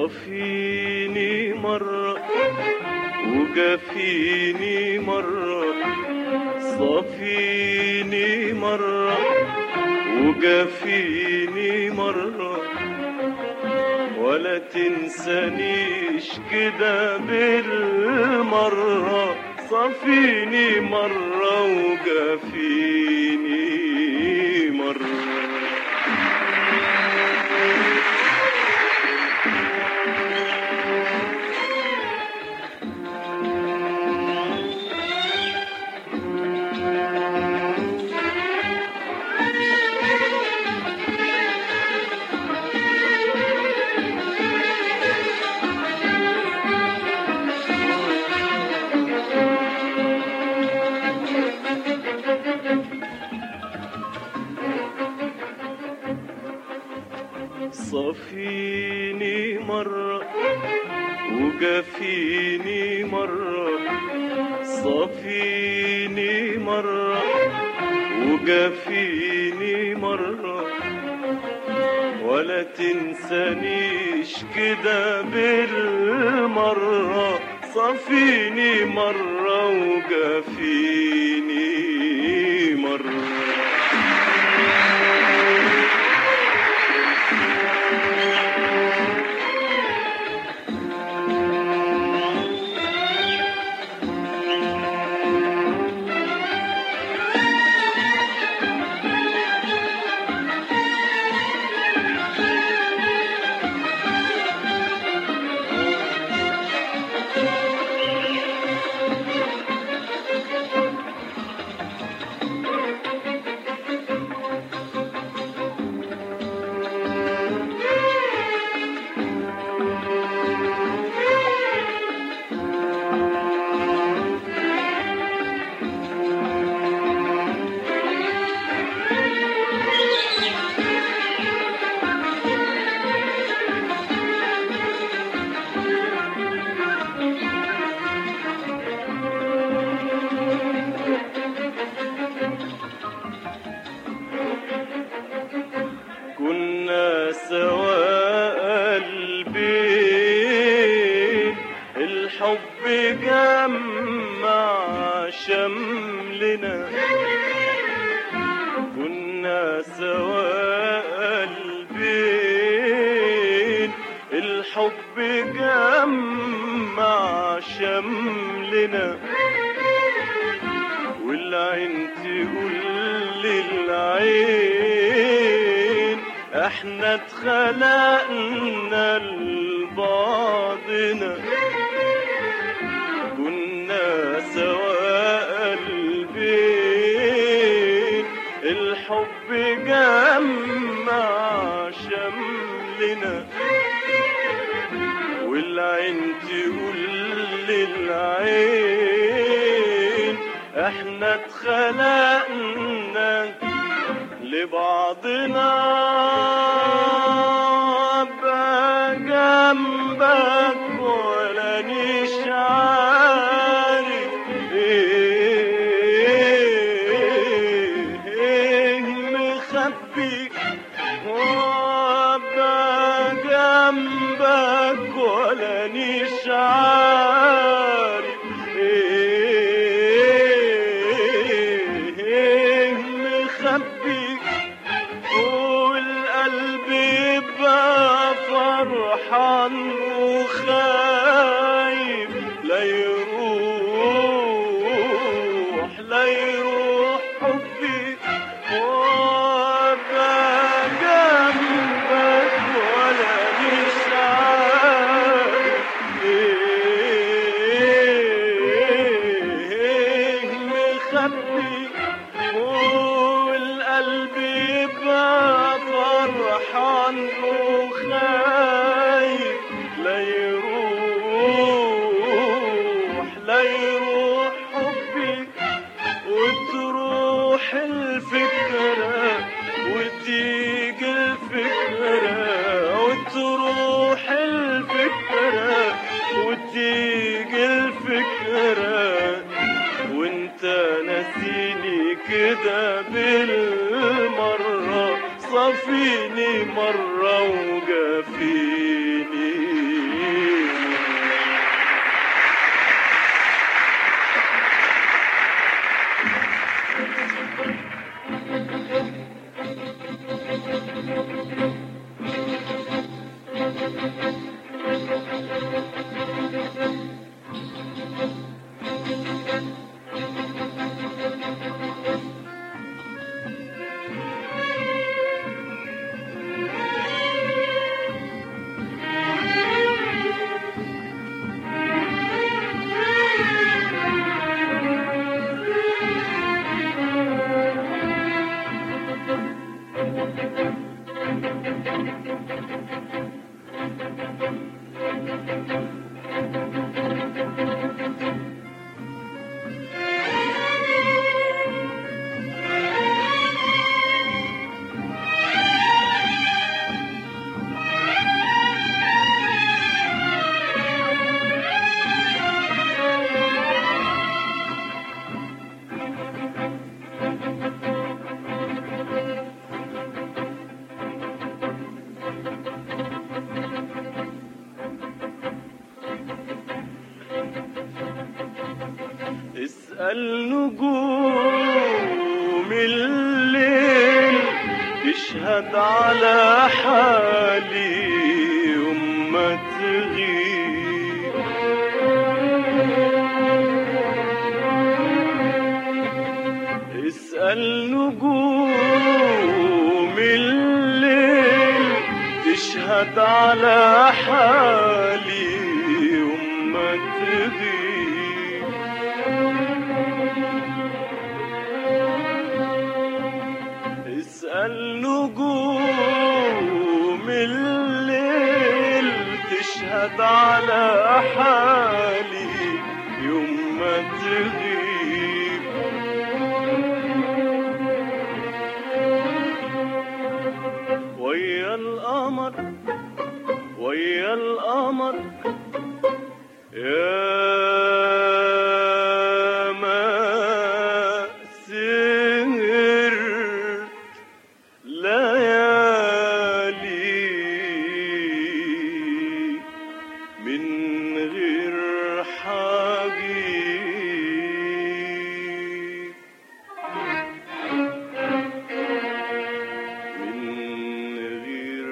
صفيني مرة وجفيني مرة صفيني مرة وجفيني مرة ولا تنسانيش كده بالمرة صفيني مرة وجفيني مرة صفيني مرة وجفيني مرة صفيني مرة وجفيني مرة ولا تنسانيش كده بالمرة صفيني مرة وجفيني مرة كنا سوا قلبين الحب جمع شملنا كنا سوا قلبين الحب جمع شملنا والعين تقول للعين احنا اتخلقنا لبعضنا كنا سوا قلبين الحب جمع شملنا والعين تقول للعين احنا اتخلقنا لبعضنا ابقى جنبك ولا نيش عارف ايه ايه مخبي وابقى جنبك ولا نيش عارف ايه ايه مخبي والقلب يبقى فرحان وخايف لا يروح لا يروح حبي وابقى جنبك ولا مش عارف ايه مخبي والقلب يبقى فرحان وخايف لا يروح لا يروح حبي وتروح الفكرة وتيجي الفكرة وتروح الفكرة وتيجي الفكرة وانت ناسيني كده بالمرة صفيني مرة وجافيني اسأل نجوم الليل تشهد على حالي يوم ما تغيب اسأل نجوم الليل تشهد على حالي يوم ما تغيب اسأل نجوم الليل تشهد على حالي يوم ما تغيب ويا القمر ويا القمر يا ما سهرت ليالي من غير حبيب من غير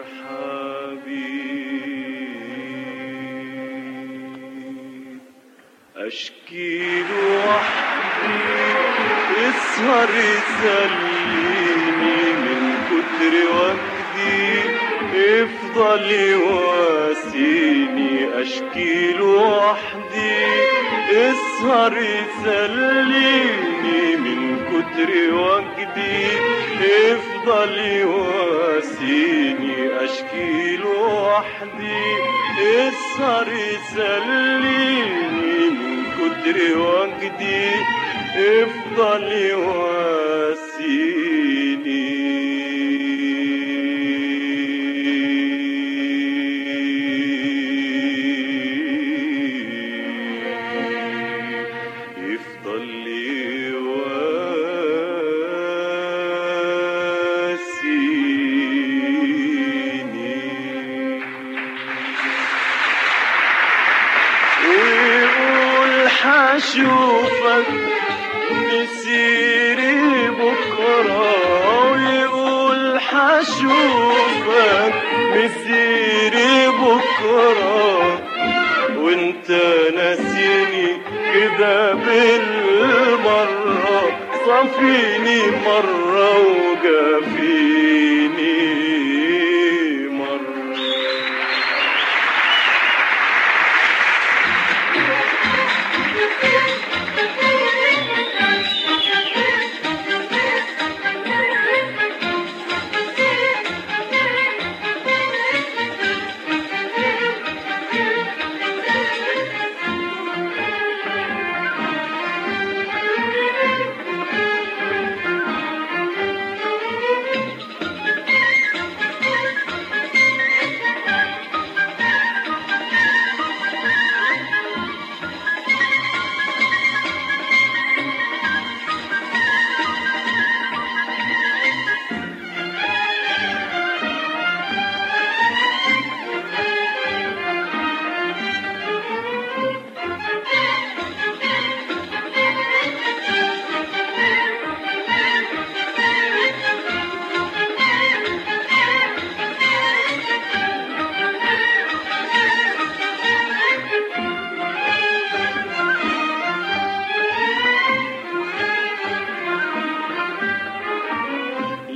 حبيب أشكي له وحدي يسهر يسليني من كتر وجدي يفضل يواسيني أشكي له وحدي يسهر يسليني من كتر وجدي يفضل يواسيني أشكي له وحدي يسهر يسليني من كتر وجدي يفضل يواسيني يفضل يواسيني ويقول حشوفك مسيري بكرة ويقول حشوفك مسيري بكرة وانت ناسيني كده بالمرة صفيني مرة وجافيني مرة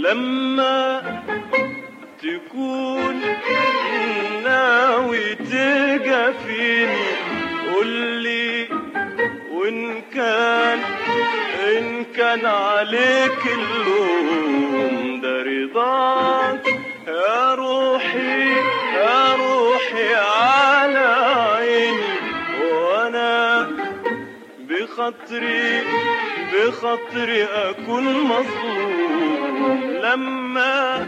لما تكون ناوي تجافيني قولي وإن كان إن كان عليك اللوم ده رضاك يا روحي يا روحي على عيني وأنا بخاطري بخاطري أكون مظلوم لما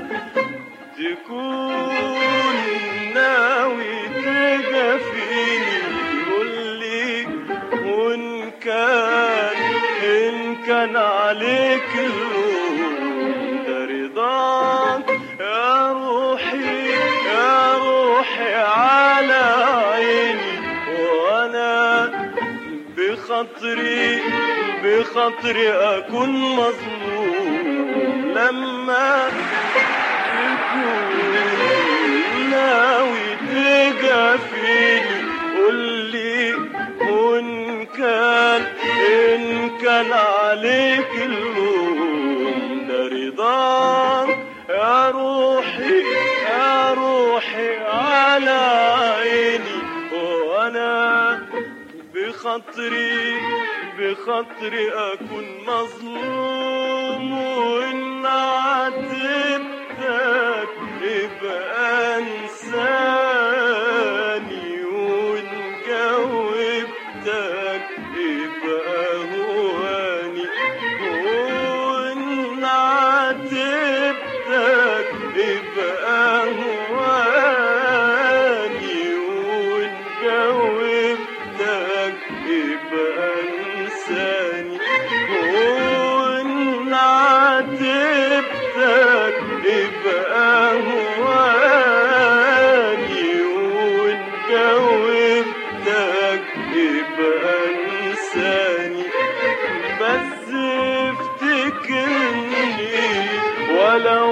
تكون ناوي تجافيني قولي وإن كان إن كان عليك اللوم ده رضاك يا روحي يا روحي على عيني وأنا بخاطري بخاطري أكون مظلوم لما تكون ناوي تجافيني قولي وإن كان إن كان عليك اللوم ده رضاك يا روحي يا روحي على عيني وأنا بخاطري بخاطري أكون مظلوم وإن عاتبتك يبقى أنساني وإن جاوبتك يبقى هواني وإن عاتبتك يبقى هواني وإن جاوبتك يبقى انساني وإن عاتبتك يبقى هواني وإن جاوبتك يبقى انساني بس افتكرني ولو